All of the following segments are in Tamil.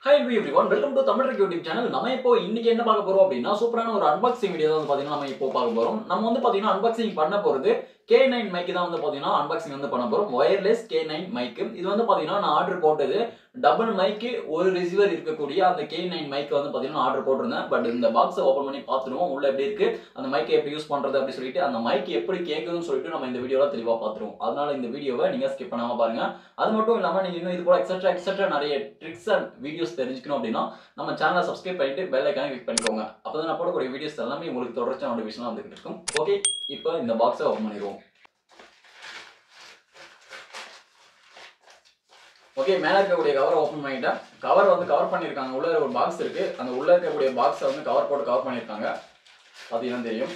High everyone welcome to Tamil YouTube channel நம்ம இப்போ இன்னைக்கு என்ன பார்க்க போறோம் அப்படின்னா சூப்பரான ஒரு அன்பாக்சிங் வீடியோ தான் வந்து பாத்தீங்கன்னா நம்ம இப்போ பார்க்க போறோம் நம்ம வந்து பாத்தீங்கன்னா அன்பாக்சிங் பண்ண போறது கே நைன் மைக்கு தான் வந்து பாத்தீங்கன்னா அன்பாக்சிங் வந்து பண்ண போறோம் ஒயர்லெஸ் கே நைன் மைக்கு இது வந்து பாத்தீங்கன்னா நான் ஆர்டர் போட்டது டபுள் மைக்கு ஒரு ரிசீவர் இருக்கக்கூடிய அந்த கே நைன் மைக்கு வந்து பாத்தீங்கன்னா ஆர்டர் போட்டிருந்தேன் பட் இந்த பாக்ஸை ஓப்பன் பண்ணி பார்த்துருவோம் உள்ள எப்படி இருக்கு அந்த மைக்கை எப்படி யூஸ் பண்றது அப்படி சொல்லிட்டு அந்த மைக் எப்படி கேட்குதுன்னு சொல்லிட்டு நம்ம இந்த வீடியோல தெளிவா பார்த்துருவோம் அதனால இந்த வீடியோவை நீங்க ஸ்கிப் பண்ணாம பாருங்க அது மட்டும் இல்லாம நீங்க இன்னும் இது போல எக்ஸட்ரா எக்ஸட்ரா நிறைய ட்ரிக்ஸ் அண்ட் வீடியோஸ் தெரிஞ்சுக்கணும் அப்படின்னா நம்ம சேனலை சப்ஸ்கிரைப் பண்ணிட்டு பெல் ஐக்கான கிளிக் பண்ணிக்கோங்க அப்பதான் நான் போடக்கூடிய வீடியோஸ் எல்லாமே உங்களுக்கு தொடர்ச்சி நோட்டிஃபிகேஷன் வந்துகிட்டு இருக்கும் ஓகே இப்போ இந்த பாக்ஸை ஓப்பன் பண்ணிடுவோம் ஓகே மேலே இருக்கக்கூடிய கவரை ஓப்பன் பண்ணிட்டேன் கவர் வந்து கவர் பண்ணியிருக்காங்க உள்ள ஒரு பாக்ஸ் இருக்கு அந்த உள்ள இருக்கக்கூடிய பாக்ஸை வந்து கவர் போட்டு கவர் பண்ணியிருக்காங்க பார்த்தீங்கன்னா தெரியும்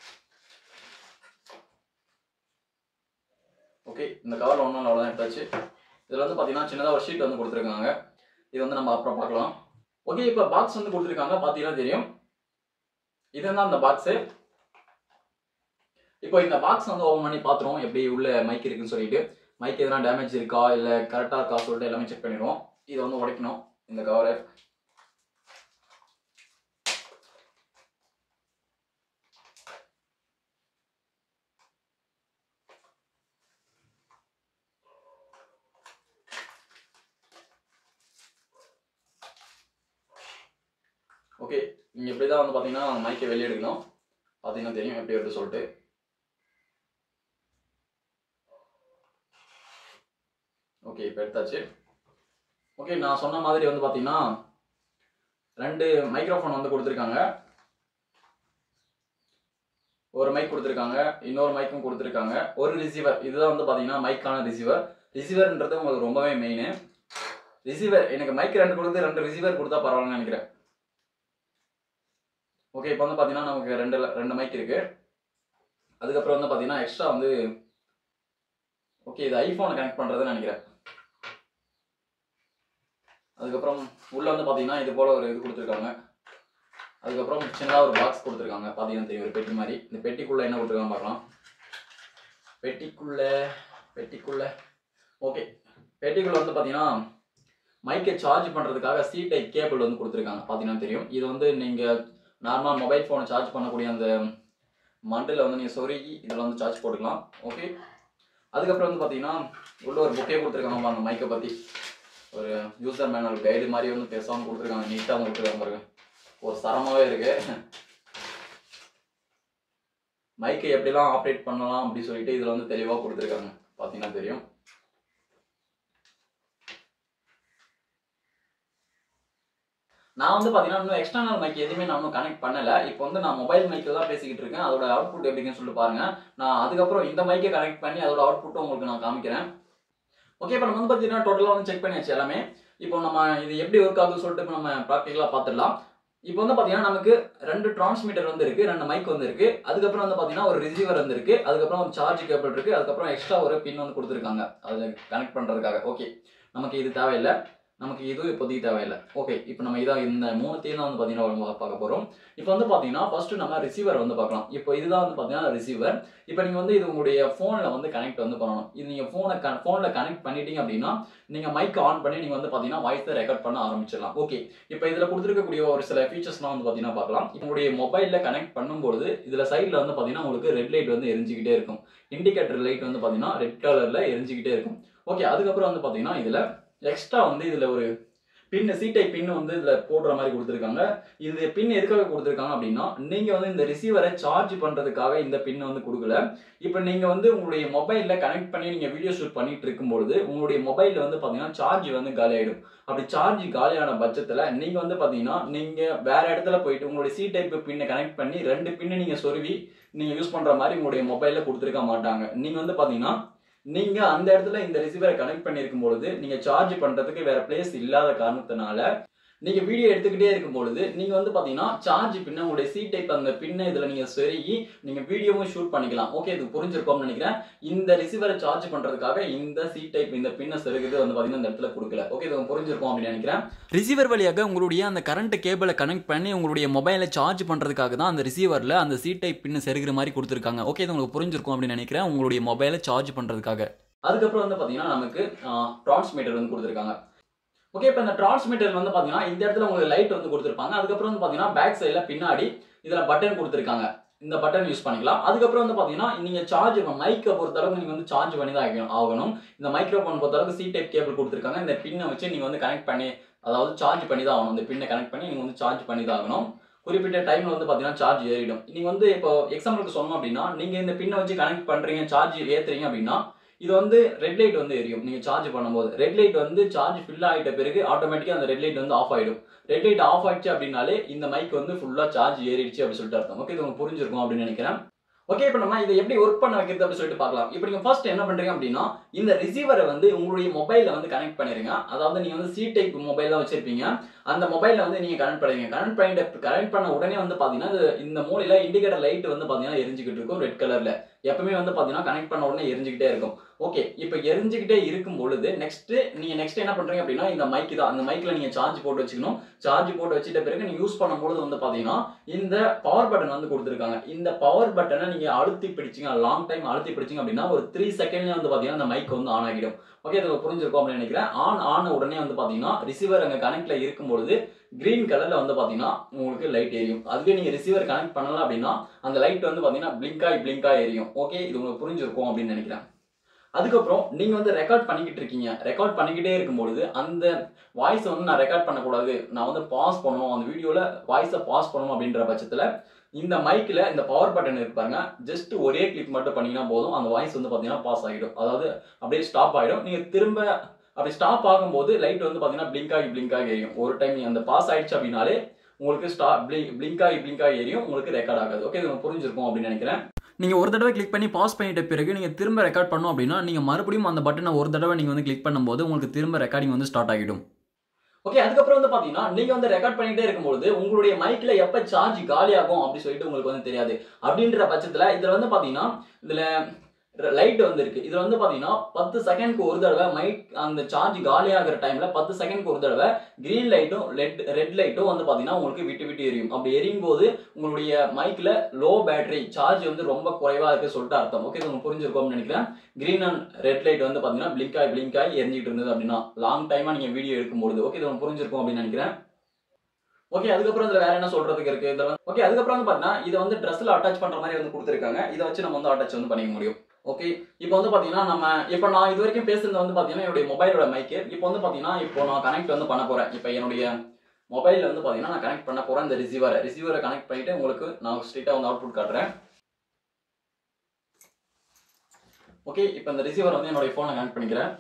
ஓகே இந்த கவரில் ஒன்றும் அவ்வளோதான் எடுத்தாச்சு இதில் வந்து பார்த்தீங்கன்னா சின்னதாக ஒரு ஷீட் வந்து கொடுத்துருக்காங்க இது வந்து நம்ம அப்புறம் பார்க்கலாம் ஓகே இப்போ பாக்ஸ் வந்து கொடுத்துருக்காங்க பார்த்தீங்கன்னா தெரியும் இதுதான் அந்த பாக்ஸு இப்போ இந்த பாக்ஸ் வந்து ஓப்பன் பண்ணி பார்த்துருவோம் எப்படி உள்ள மைக் இருக்குன்னு சொல்லிட்டு மைக் எதனா டேமேஜ் இருக்கா இல்லை கரெக்டாக இருக்கா சொல்லிட்டு எல்லாமே செக் பண்ணிடுவோம் இதை வந்து உடைக்கணும் இந்த கவரை ஓகே நீங்கள் இப்படி தான் வந்து பார்த்தீங்கன்னா மைக்கை வெளியே எடுக்கணும் பார்த்தீங்கன்னா தெரியும் எப்படி எடுத்து சொல்லிட்டு ஓகே இப்போ எடுத்தாச்சு ஓகே நான் சொன்ன மாதிரி வந்து பார்த்தீங்கன்னா ரெண்டு மைக்ரோஃபோன் வந்து கொடுத்துருக்காங்க ஒரு மைக் கொடுத்துருக்காங்க இன்னொரு மைக்கும் கொடுத்துருக்காங்க ஒரு ரிசீவர் இதுதான் வந்து பார்த்தீங்கன்னா மைக்கான ரிசீவர் ரிசீவர்ன்றது உங்களுக்கு ரொம்பவே மெயின் ரிசீவர் எனக்கு மைக் ரெண்டு கொடுத்து ரெண்டு ரிசீவர் கொடுத்தா பரவாயில்லன்னு நினைக்கிறேன் ஓகே இப்போ வந்து பார்த்தீங்கன்னா நமக்கு ரெண்டு ரெண்டு மைக் இருக்கு அதுக்கப்புறம் வந்து பார்த்தீங்கன்னா எக்ஸ்ட்ரா வந்து ஓகே இது ஐஃபோனை கனெக்ட் பண்ணுறதுன்னு நினைக்கிறேன் அதுக்கப்புறம் உள்ள வந்து பார்த்தீங்கன்னா இது போல ஒரு இது கொடுத்துருக்காங்க அதுக்கப்புறம் சின்னதாக ஒரு பாக்ஸ் கொடுத்துருக்காங்க பார்த்தீங்கன்னா தெரியும் ஒரு பெட்டி மாதிரி இந்த பெட்டிக்குள்ள என்ன கொடுத்துருக்காங்க பார்க்கலாம் பெட்டிக்குள்ள பெட்டிக்குள்ள ஓகே பெட்டிக்குள்ள வந்து பார்த்தீங்கன்னா மைக்கை சார்ஜ் பண்ணுறதுக்காக சி டைப் கேபிள் வந்து கொடுத்துருக்காங்க பார்த்தீங்கன்னா தெரியும் இது வந்து நீங்கள் நார்மலாக மொபைல் ஃபோனை சார்ஜ் பண்ணக்கூடிய அந்த மண்டில் வந்து நீங்கள் சொருகி இதில் வந்து சார்ஜ் போட்டுக்கலாம் ஓகே அதுக்கப்புறம் வந்து பார்த்தீங்கன்னா உள்ள ஒரு புக்கே கொடுத்துருக்காங்க அந்த மைக்கை பற்றி ஒரு யூசர் மேனுவல் கைடு மாதிரி வந்து பேசாமல் கொடுத்துருக்காங்க நீட்டாக வந்து கொடுத்துருக்காங்க பாருங்க ஒரு சரமாகவே இருக்கு மைக்கை எப்படிலாம் ஆப்ரேட் பண்ணலாம் அப்படி சொல்லிட்டு இதில் வந்து தெளிவாக கொடுத்துருக்காங்க பார்த்தீங்கன்னா தெரியும் நான் வந்து பார்த்தீங்கன்னா இன்னும் எக்ஸ்டர்னல் மைக் எதுவுமே நான் இன்னும் கனெக்ட் பண்ணல இப்போ வந்து நான் மொபைல் மைக்கில் தான் பேசிக்கிட்டு இருக்கேன் அதோட அவுட்புட் எப்படின்னு சொல்லிட்டு பாருங்க நான் அதுக்கப்புறம் இந்த மைக்கை கனெக்ட் பண்ணி அதோட அவுட்புட்டும் உங்களுக்கு நான் காமிக்கிறேன் ஓகே இப்போ நம்ம வந்து பார்த்தீங்கன்னா டோட்டலாக வந்து செக் பண்ணியாச்சு எல்லாமே இப்போ நம்ம இது எப்படி ஒர்க் ஆகுதுன்னு சொல்லிட்டு இப்போ நம்ம ப்ராக்டிக்கலாக பார்த்துடலாம் இப்போ வந்து பார்த்தீங்கன்னா நமக்கு ரெண்டு டிரான்ஸ்மிட்டர் வந்து இருக்கு ரெண்டு மைக் வந்து இருக்கு அதுக்கப்புறம் வந்து பார்த்தீங்கன்னா ஒரு ரிசீவர் வந்து இருக்கு அதுக்கப்புறம் ஒரு சார்ஜ் கேபிள் இருக்கு அதுக்கப்புறம் எக்ஸ்ட்ரா ஒரு பின் வந்து கொடுத்துருக்காங்க அதை கனெக்ட் பண்ணுறதுக்காக ஓகே நமக்கு இது தேவையில்லை நமக்கு இதுவும் இப்போதைக்கு தேவையில்லை ஓகே இப்போ நம்ம இதான் இந்த மூணுத்தையும் தான் வந்து பார்த்தீங்கன்னா பார்க்க போகிறோம் இப்போ வந்து பார்த்தீங்கன்னா ஃபர்ஸ்ட் நம்ம ரிசீவர் வந்து பார்க்கலாம் இப்போ இதுதான் வந்து பார்த்தீங்கன்னா ரிசீவர் இப்போ நீங்கள் வந்து இது உங்களுடைய ஃபோனில் வந்து கனெக்ட் வந்து பண்ணணும் இது நீங்கள் ஃபோனை க ஃபோனில் கனெக்ட் பண்ணிட்டீங்க அப்படின்னா நீங்கள் மைக் ஆன் பண்ணி நீங்கள் வந்து பார்த்தீங்கன்னா வாய்ஸை ரெக்கார்ட் பண்ண ஆரம்பிச்சிடலாம் ஓகே இப்போ இதில் கொடுத்துருக்கக்கூடிய ஒரு சில ஃபீச்சர்ஸ்லாம் வந்து பார்த்தீங்கன்னா பார்க்கலாம் இப்போ உங்களுடைய மொபைலில் கனெக்ட் பண்ணும்போது இதில் சைடில் வந்து பார்த்தீங்கன்னா உங்களுக்கு ரெட் லைட் வந்து எரிஞ்சிக்கிட்டே இருக்கும் இண்டிகேட்டர் லைட் வந்து பார்த்தீங்கன்னா ரெட் கலரில் எரிஞ்சிக்கிட்டே இருக்கும் ஓகே அதுக்கப்புறம் வந்து பார்த்தீங்கன்னா இதில் எக்ஸ்ட்ரா வந்து இதில் ஒரு பின்னு சீட்டை பின்னு வந்து இதில் போடுற மாதிரி கொடுத்துருக்காங்க இது பின் எதுக்காக கொடுத்துருக்காங்க அப்படின்னா நீங்கள் வந்து இந்த ரிசீவரை சார்ஜ் பண்ணுறதுக்காக இந்த பின் வந்து கொடுக்கல இப்போ நீங்கள் வந்து உங்களுடைய மொபைலில் கனெக்ட் பண்ணி நீங்கள் வீடியோ ஷூட் பண்ணிட்டு இருக்கும்பொழுது உங்களுடைய மொபைலில் வந்து பார்த்தீங்கன்னா சார்ஜ் வந்து காலி ஆகிடும் அப்படி சார்ஜ் காலியான பட்சத்தில் நீங்கள் வந்து பார்த்தீங்கன்னா நீங்கள் வேற இடத்துல போயிட்டு உங்களுடைய சி டைப் பின்னை கனெக்ட் பண்ணி ரெண்டு பின்னு நீங்கள் சொருவி நீங்கள் யூஸ் பண்ணுற மாதிரி உங்களுடைய மொபைலில் கொடுத்துருக்க மாட்டாங்க நீங்கள் வந்து பார்த்தீங்கன்னா நீங்க அந்த இடத்துல இந்த ரிசீவரை கனெக்ட் பண்ணியிருக்கும் பொழுது நீங்க சார்ஜ் பண்றதுக்கு வேற பிளேஸ் இல்லாத காரணத்தினால நீங்க வீடியோ எடுத்துக்கிட்டே இருக்கும் பொழுது நீங்க வந்து பாத்தீங்கன்னா சார்ஜ் பின்ன உங்களுடைய சி டைப் அந்த பின்ன இதுல நீங்க சொருகி நீங்க வீடியோவும் ஷூட் பண்ணிக்கலாம் ஓகே இது புரிஞ்சிருக்கோம்னு நினைக்கிறேன் இந்த ரிசீவரை சார்ஜ் பண்றதுக்காக இந்த சி டைப் இந்த பின்ன சொருகுது வந்து பாத்தீங்கன்னா இந்த இடத்துல கொடுக்கல ஓகே இது புரிஞ்சிருக்கும் அப்படின்னு நினைக்கிறேன் ரிசீவர் வழியாக உங்களுடைய அந்த கரண்ட் கேபிளை கனெக்ட் பண்ணி உங்களுடைய மொபைலை சார்ஜ் பண்றதுக்காக தான் அந்த ரிசீவர்ல அந்த சி டைப் பின்ன செருகிற மாதிரி கொடுத்துருக்காங்க ஓகே இது உங்களுக்கு புரிஞ்சிருக்கும் அப்படின்னு நினைக்கிறேன் உங்களுடைய மொபைலை சார்ஜ் பண்றதுக்காக அதுக்கப்புறம் வந்து பாத்தீங்கன்னா நமக்கு டிரான்ஸ்மீட்டர் வந்து கொடுத்துருக்காங்க ஓகே இப்போ இந்த டிரான்ஸ்மிட்டர் வந்து பாத்தீங்கன்னா இந்த இடத்துல உங்களுக்கு லைட் வந்து கொடுத்துருப்பாங்க அதுக்கப்புறம் வந்து பாத்தீங்கன்னா பேக் சைடுல பின்னாடி இதுல பட்டன் கொடுத்துருக்காங்க இந்த பட்டன் யூஸ் பண்ணிக்கலாம் அதுக்கப்புறம் வந்து பாத்தீங்கன்னா நீங்க சார்ஜ் மைக்கை பொறுத்தளவுக்கு நீங்க வந்து சார்ஜ் பண்ணி தான் ஆகணும் ஆகணும் இந்த மைக்ரோஃபோன் பொறுத்தளவுக்கு சி டைப் கேபிள் கொடுத்துருக்காங்க இந்த பின்னை வச்சு நீங்க வந்து கனெக்ட் பண்ணி அதாவது சார்ஜ் பண்ணி தான் ஆகணும் இந்த பின்னை கனெக்ட் பண்ணி நீங்க வந்து சார்ஜ் பண்ணி தான் ஆகணும் குறிப்பிட்ட டைம்ல வந்து பாத்தீங்கன்னா சார்ஜ் ஏறிடும் நீங்க வந்து இப்போ எக்ஸாம்பிளுக்கு சொன்னோம் அப்படின்னா நீங்க இந்த பின்னை வச்சு கனெக்ட் பண்றீங்க சார்ஜ் ஏத்துறீங்க அப்படின்னா இது வந்து ரெட் லைட் வந்து எரியும் நீங்க சார்ஜ் பண்ணும்போது ரெட் லைட் வந்து சார்ஜ் ஃபில் ஆகிட்ட பிறகு ஆட்டோமேட்டிக்கா அந்த ரெட் லைட் வந்து ஆஃப் ஆயிடும் ரெட் லைட் ஆஃப் ஆயிடுச்சு அப்படின்னாலே இந்த மைக் வந்து ஃபுல்லா சார்ஜ் ஏறிடுச்சு அப்படின்னு சொல்லிட்டு அர்த்தம் ஓகே இது உங்களுக்கு புரிஞ்சிருக்கும் அப்படின்னு நினைக்கிறேன் ஓகே இப்போ நம்ம இதை எப்படி ஒர்க் பண்ண வைக்கிறது அப்படின்னு சொல்லிட்டு பார்க்கலாம் இப்போ நீங்க ஃபர்ஸ்ட் என்ன பண்றீங்க அப்படின்னா இந்த ரிசீவரை வந்து உங்களுடைய மொபைல்ல வந்து கனெக்ட் பண்ணிருங்க அதாவது நீங்க வந்து சி டைப் மொபைல் தான் வச்சிருப்பீங்க அந்த மொபைல்ல வந்து நீங்க கனெக்ட் பண்ணுங்க கனெக்ட் பண்ணிட்டு கனெக்ட் பண்ண உடனே வந்து பாத்தீங்கன்னா இது இந்த மூலையில இண்டிகேட்டர் லைட் வந்து பாத்தீங்கன்னா எரிஞ்சுக்கிட்டு இருக்கும் ரெட் கலர்ல எப்பவுமே வந்து பாத்தீங்கன்னா கனெக்ட் பண்ண உடனே எரிஞ்சுக்கிட்டே இருக்கும் ஓகே இப்போ எரிஞ்சுக்கிட்டே இருக்கும் பொழுது நெக்ஸ்ட் நீங்க நெக்ஸ்ட் என்ன பண்றீங்க அப்படின்னா இந்த மைக் தான் அந்த மைக்ல நீங்க சார்ஜ் போட்டு வச்சுக்கணும் சார்ஜ் போட்டு வச்சுட்ட பிறகு நீங்க யூஸ் பண்ணும்போது வந்து பாத்தீங்கன்னா இந்த பவர் பட்டன் வந்து கொடுத்துருக்காங்க இந்த பவர் பட்டனை நீங்க அழுத்தி பிடிச்சிங்க லாங் டைம் அழுத்தி பிடிச்சிங்க அப்படின்னா ஒரு த்ரீ செகண்ட்ல வந்து பாத்தீங்கன்னா அந்த மைக் வந்து ஆன் ஆகிடும் ஓகே இது புரிஞ்சிருக்கும் அப்படின்னு நினைக்கிறேன் ஆன் ஆன உடனே வந்து பாத்தீங்கன்னா ரிசீவர் அங்க கனெக்ட்ல இருக்கும்பொழுது கிரீன் கலர்ல வந்து பாத்தீங்கன்னா உங்களுக்கு லைட் எரியும் அதுவே நீங்க ரிசீவர் கனெக்ட் பண்ணல அப்படின்னா அந்த லைட் வந்து பாத்தீங்கன்னா பிளிங்காய் பிளிங்காய் எரியும் ஓகே இது உங்களுக்கு புரிஞ்சிருக்கும் அப்படின்னு நினைக்கிறேன் அதுக்கப்புறம் நீங்க வந்து ரெக்கார்ட் பண்ணிக்கிட்டு இருக்கீங்க ரெக்கார்ட் பண்ணிக்கிட்டே இருக்கும்பொழுது அந்த வாய்ஸை வந்து நான் ரெக்கார்ட் பண்ணக்கூடாது நான் வந்து பாஸ் பண்ணணும் அந்த வீடியோல வாய்ஸை பாஸ் பண்ணணும் அப்படின்ற பட்சத்துல இந்த மைக்ல இந்த பவர் பட்டன் இருப்பாங்க ஜஸ்ட் ஒரே கிளிக் மட்டும் பண்ணீங்கன்னா போதும் அந்த வாய்ஸ் வந்து பாத்தீங்கன்னா பாஸ் ஆகிடும் அதாவது அப்படியே ஸ்டாப் ஆகிடும் நீங்க திரும்ப அப்படி ஸ்டாப் ஆகும்போது லைட் வந்து பாத்தீங்கன்னா பிளிங்க் ஆகி பிளிங்க் ஆகி எரியும் ஒரு டைம் நீங்க அந்த பாஸ் ஆயிடுச்சு அப்படின்னாலே உங்களுக்கு ஸ்டா பிளிங்க் ஆகி பிளிங்க் ஆகி எரியும் உங்களுக்கு ரெக்கார்ட் ஆகாது ஓகே இது உங்களுக்கு புரிஞ்சிருக்கும் அப்படின்னு நினைக்கிறேன் நீங்க ஒரு தடவை கிளிக் பண்ணி பாஸ் பண்ணிட்ட பிறகு நீங்க திரும்ப ரெக்கார்ட் பண்ணோம் அப்படின்னா நீங்க மறுபடியும் அந்த பட்டனை ஒரு தடவை நீங்க வந்து கிளிக் பண்ணும்போது உங்களுக்கு திரும்ப ரெக்கார்டிங் வந்து ஸ்டார்ட் ஆகிடும் ஓகே அதுக்கப்புறம் வந்து பாத்தீங்கன்னா நீங்க வந்து ரெக்கார்ட் பண்ணிட்டே இருக்கும்போது உங்களுடைய மைக்ல எப்ப சார்ஜ் காலி ஆகும் அப்படி சொல்லிட்டு உங்களுக்கு வந்து தெரியாது அப்படின்ற பட்சத்துல இதுல வந்து பாத்தீங்கன்னா இதுல லைட் வந்து இருக்கு இதுல வந்து பாத்தீங்கன்னா பத்து செகண்ட்க்கு ஒரு தடவை மைக் அந்த சார்ஜ் காலி ஆகிற டைம்ல பத்து செகண்ட்க்கு ஒரு தடவை கிரீன் லைட்டும் ரெட் ரெட் லைட்டும் வந்து பாத்தீங்கன்னா உங்களுக்கு விட்டு விட்டு எரியும் அப்படி எரியும் போது உங்களுடைய மைக்ல லோ பேட்டரி சார்ஜ் வந்து ரொம்ப குறைவா இருக்கு சொல்லிட்டு அர்த்தம் ஓகே இது உங்களுக்கு புரிஞ்சிருக்கும்னு நினைக்கிறேன் கிரீன் அண்ட் ரெட் லைட் வந்து பாத்தீங்கன்னா பிளிங்க் ஆகி பிளிங்க் ஆகி எரிஞ்சிட்டு இருந்தது அப்படின்னா லாங் டைமா நீங்க வீடியோ எடுக்கும்போது ஓகே இது உங்களுக்கு புரிஞ்சிருக்கும் அப்படின்னு நினைக்கிறேன் ஓகே அதுக்கப்புறம் இதுல வேற என்ன சொல்றதுக்கு இருக்கு இதுல ஓகே அதுக்கப்புறம் வந்து பாத்தீங்கன்னா இதை வந்து ட்ரெஸ்ல அட்டாச் பண்ற மாதிரி வந்து கொடுத்துருக்காங்க இதை வச்சு நம்ம வந்து அட்டாச் வந்து பண்ணிக்க முடியும் ஓகே இப்போ வந்து பாத்தீங்கன்னா நம்ம இப்போ நான் இது வரைக்கும் பேசுறது வந்து பாத்தீங்கன்னா என்னுடைய மொபைலோட மைக்கு இப்போ வந்து பாத்தீங்கன்னா இப்போ நான் கனெக்ட் வந்து பண்ண போறேன் இப்போ என்னுடைய மொபைல்ல வந்து பாத்தீங்கன்னா நான் கனெக்ட் பண்ண போறேன் இந்த ரிசீவரை ரிசீவரை கனெக்ட் பண்ணிட்டு உங்களுக்கு நான் ஸ்ட்ரெயிட்டா வந்து அவுட்புட் காட்டுறேன் ஓகே இப்போ இந்த ரிசீவர் வந்து என்னுடைய ஃபோனை கனெக்ட் பண்ணிக்கிறேன்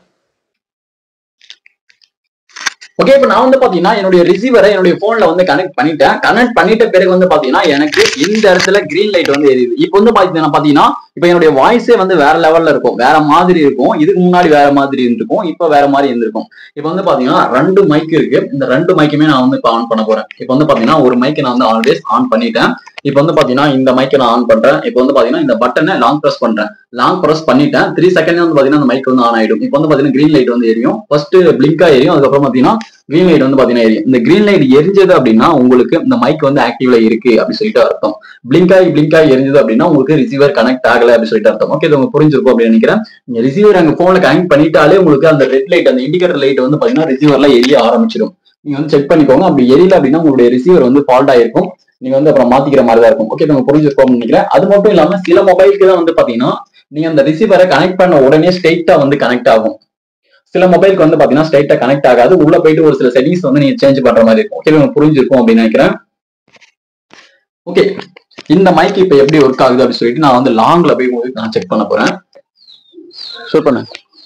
ஓகே இப்போ நான் வந்து பாத்தீங்கன்னா என்னுடைய ரிசீவரை என்னுடைய போன்ல வந்து கனெக்ட் பண்ணிட்டேன் கனெக்ட் பண்ணிட்ட பிறகு வந்து பாத்தீங்கன்னா எனக்கு இந்த இடத்துல கிரீன் லைட் வந்து எரியுது இப்போ வந்து பாத்தீங்கன்னா பாத்தீங்கன்னா இப்போ என்னுடைய வாய்ஸே வந்து வேற லெவல்ல இருக்கும் வேற மாதிரி இருக்கும் இதுக்கு முன்னாடி வேற மாதிரி இருந்திருக்கும் இப்போ வேற மாதிரி இருந்திருக்கும் இப்போ வந்து பாத்தீங்கன்னா ரெண்டு மைக் இருக்கு இந்த ரெண்டு மைக்குமே நான் வந்து இப்போ ஆன் பண்ண போறேன் இப்போ வந்து பாத்தீங்கன்னா ஒரு மைக்கை நான் வந்து ஆல்வேஸ் ஆன் பண்ணிட்டேன் இப்போ வந்து பாத்தீங்கன்னா இந்த மைக்கை நான் ஆன் பண்றேன் இப்போ வந்து பாத்தீங்கன்னா இந்த பட்டனை லாங் பிரஸ் பண்றேன் லாங் பிரஸ் பண்ணிட்டேன் த்ரீ செகண்ட் வந்து பாத்தீங்கன்னா அந்த மைக் வந்து ஆன் ஆயிடும் இப்போ வந்து பாத்தீங்கன்னா கிரீன் லைட் வந்து எரியும் ஃபர்ஸ்ட் பிளிங்கா எரியும் அதுக்கப்புறம் பாத்தீங்கன்னா கிரீன் லைட் வந்து பாத்தீங்கன்னா எரியும் இந்த கிரீன் லைட் எரிஞ்சது அப்படின்னா உங்களுக்கு இந்த மைக் வந்து ஆக்டிவ்ல இருக்கு அப்படின்னு சொல்லிட்டு அர்த்தம் பிளிங்க் ஆகி பிளிங்க் ஆகி எரிஞ்சது அப்படின்னா உங்களுக்கு ரிசீவர் கனெக்ட் ஆகல அப்படின்னு சொல்லிட்டு அர்த்தம் ஓகே இது உங்களுக்கு புரிஞ்சிருக்கும் அப்படின்னு நினைக்கிறேன் நீங்க ரிசீவர் அங்க போன்ல கனெக்ட் பண்ணிட்டாலே உங்களுக்கு அந்த ரெட் லைட் அந்த இண்டிகேட்டர் லைட் வந்து பாத்தீங்கன்னா ரிசீவர்ல எரிய ஆரம்பிச்சிடும் நீங்க வந்து செக் பண்ணிக்கோங்க அப்படி எரியல அப்படின்னா உங்களுடைய ரிசீவர் வந்து ஃபால்ட் ஆயிருக்கும் நீங்க வந்து அப்புறம் மாத்திக்கிற மாதிரி தான் இருக்கும் ஓகே இது உங்களுக்கு புரிஞ்சிருக்கும் நினைக்கிறேன் அது மட்டும் இல்லாம சில மொபைலுக்கு தான் வந்து பாத்தீங்கன்னா நீங்க அந்த ரிசீவரை கனெக்ட் பண்ண உடனே ஸ்ட்ரெயிட்டா வந்து கனெக்ட் ஆகும் சில மொபைலுக்கு வந்து பாத்தீங்கன்னா ஸ்ட்ரைட்டா கனெக்ட் ஆகாது உள்ள போயிட்டு ஒரு சில செட்டிங்ஸ் வந்து நீங்க சேஞ்ச் பண்ற மாதிரி இருக்கும் ஓகே உங்களுக்கு புரிஞ்சிருக்கும் அப்படின்னு நினைக்கிறேன் ஓகே இந்த மைக் இப்ப எப்படி ஒர்க் ஆகுது அப்படின்னு சொல்லிட்டு நான் வந்து லாங்ல போய் போய் நான் செக் பண்ண போறேன் ஷூட் பண்ணு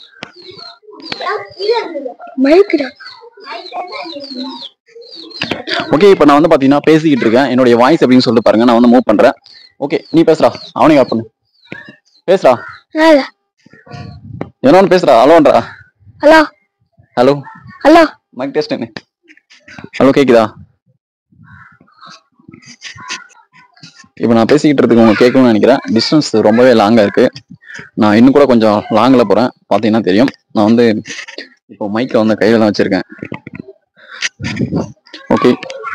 மைக்குடா ஓகே இப்போ நான் வந்து பாத்தீங்கன்னா பேசிக்கிட்டு இருக்கேன் என்னுடைய வாய்ஸ் அப்படின்னு சொல்லிட்டு பாருங்க நான் வந்து மூவ் பண்றேன் ஓகே நீ பேசுறா அவனையும் ஆஃப் பண்ணு பேசுறா ஹலோ என்னன்னு பேசுறா ஹலோன்றா hello hello hello mic test என்ன ஹலோ கேக்குதா இப்போ நான் பேசிக்கிட்டு இருக்கு உங்களுக்கு கேட்கணும்னு நினைக்கிறேன் டிஸ்டன்ஸ் ரொம்பவே லாங்கா இருக்கு நான் இன்னும் கூட கொஞ்சம் லாங்ல போறேன் பார்த்தீங்கன்னா தெரியும் நான் வந்து இப்போ மைக்கை வந்து கையில தான் வச்சிருக்கேன் ஓகே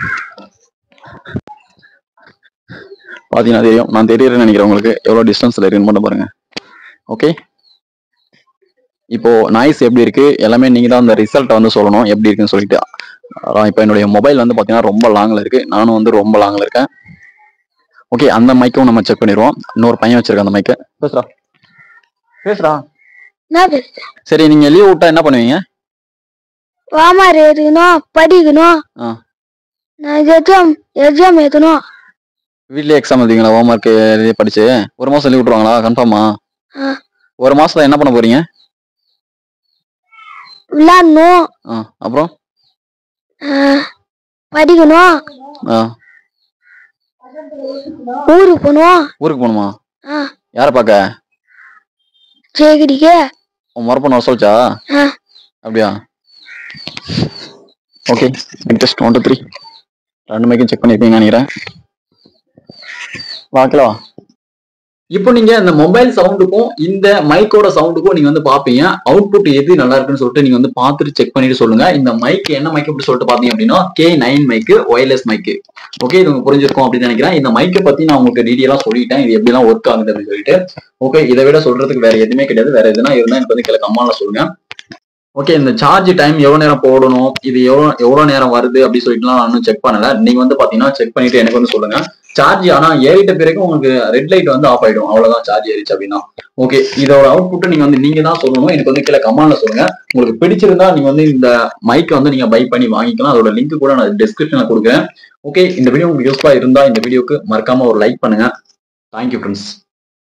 பார்த்தீங்கன்னா தெரியும் நான் தெரியறேன்னு நினைக்கிறேன் உங்களுக்கு எவ்வளோ டிஸ்டன்ஸ்ல இருக்குன்னு மட்டும் பாருங்க ஓகே இப்போ நாய்ஸ் எப்படி இருக்கு எல்லாமே நீங்க தான் அந்த ரிசல்ட்டை வந்து சொல்லணும் எப்படி இருக்குன்னு சொல்லிட்டு அதான் இப்போ என்னுடைய மொபைல் வந்து பாத்தீங்கன்னா ரொம்ப லாங்ல இருக்கு நானும் வந்து ரொம்ப லாங்ல இருக்கேன் ஓகே அந்த மைக்கும் நம்ம செக் பண்ணிடுவோம் இன்னொரு பையன் வச்சிருக்க அந்த மைக்கை பேசுறா பேசுறா என்ன பேச சரி நீங்க லீவ் விட்டா என்ன பண்ணுவீங்க வாமாரி இருக்கணும் படிக்கணும் ஆ. நான் எக்ஸாம் எக்ஸாம் எழுதணும் வீட்லயே எக்ஸாம் எழுதிங்களா ஹோம் ஒர்க் எழுதி படிச்சு ஒரு மாசம் லீவ் விட்டுருவாங்களா கன்ஃபார்மா ஆ. ஒரு மாசத்துல என்ன பண்ண போறீங்க விளாடணும் ஆ, அப்புறம் ஆ, படிக்கணும் ஆ, ஊருக்கு போகணும் ஊருக்கு போகணுமா ஆ யாரை பார்க்க சேகடிக்க உன் மரப்பண்ண வர சொல்லிச்சா ஆ. அப்படியா okay test one two three ரெண்டு மைக்கும் செக் பண்ணிருப்பீங்க நினைக்கிறேன் வாக்கலாம் இப்போ நீங்க இந்த மொபைல் சவுண்டுக்கும் இந்த மைக்கோட சவுண்டுக்கும் நீங்க வந்து பாப்பீங்க அவுட்புட் எது நல்லா இருக்குன்னு சொல்லிட்டு நீங்க வந்து பார்த்துட்டு செக் பண்ணிட்டு சொல்லுங்க இந்த மைக் என்ன மைக் அப்படி சொல்லிட்டு பாத்தீங்க அப்படின்னா K nine mic wireless mic okay இது உங்களுக்கு புரிஞ்சிருக்கும் அப்படின்னு நினைக்கிறேன் இந்த மைக்கை பத்தி நான் உங்களுக்கு டீடைலா சொல்லிட்டேன் இது எப்படிலாம் ஒர்க் ஆகுது அப்படின்னு சொல்லிட்டு ஓகே இதை விட சொல்றதுக்கு வேற எதுவுமே கிடையாது வேற எதுனா இருந்தா எனக்கு வந்து கீழே கம்மால சொல்லுங்க ஓகே இந்த சார்ஜ் டைம் எவ்வளவு நேரம் போடணும் இது எவ்வளவு எவ்வளவு நேரம் வருது அப்படி சொல்லிட்டுலாம் நான் இன்னும் செக் பண்ணல நீங்க வந்து பாத்தீங்கன்னா செக் பண்ணிட்டு எனக்கு வந்து சொல்லுங்க சார்ஜ் ஆனா ஏறிட்ட பிறகு உங்களுக்கு ரெட் லைட் வந்து ஆஃப் ஆயிடும் அவ்வளவுதான் சார்ஜ் ஏறிச்சு அப்படின்னா ஓகே இதோட அவுட்புட் நீங்க வந்து நீங்க தான் சொல்லணும் எனக்கு வந்து கீழே கமெண்ட்ல சொல்லுங்க உங்களுக்கு பிடிச்சிருந்தா நீங்க வந்து இந்த மைக் வந்து நீங்க பை பண்ணி வாங்கிக்கலாம் அதோட லிங்க் கூட நான் டிஸ்கிரிப்ஷன்ல கொடுக்குறேன் ஓகே இந்த வீடியோ உங்களுக்கு யூஸ்ஃபுல்லா இருந்தா இந்த வீடியோக்கு மறக்காம ஒரு லைக் பண்ணுங்க தேங்க்யூ ஃப்ரெண்ட்ஸ்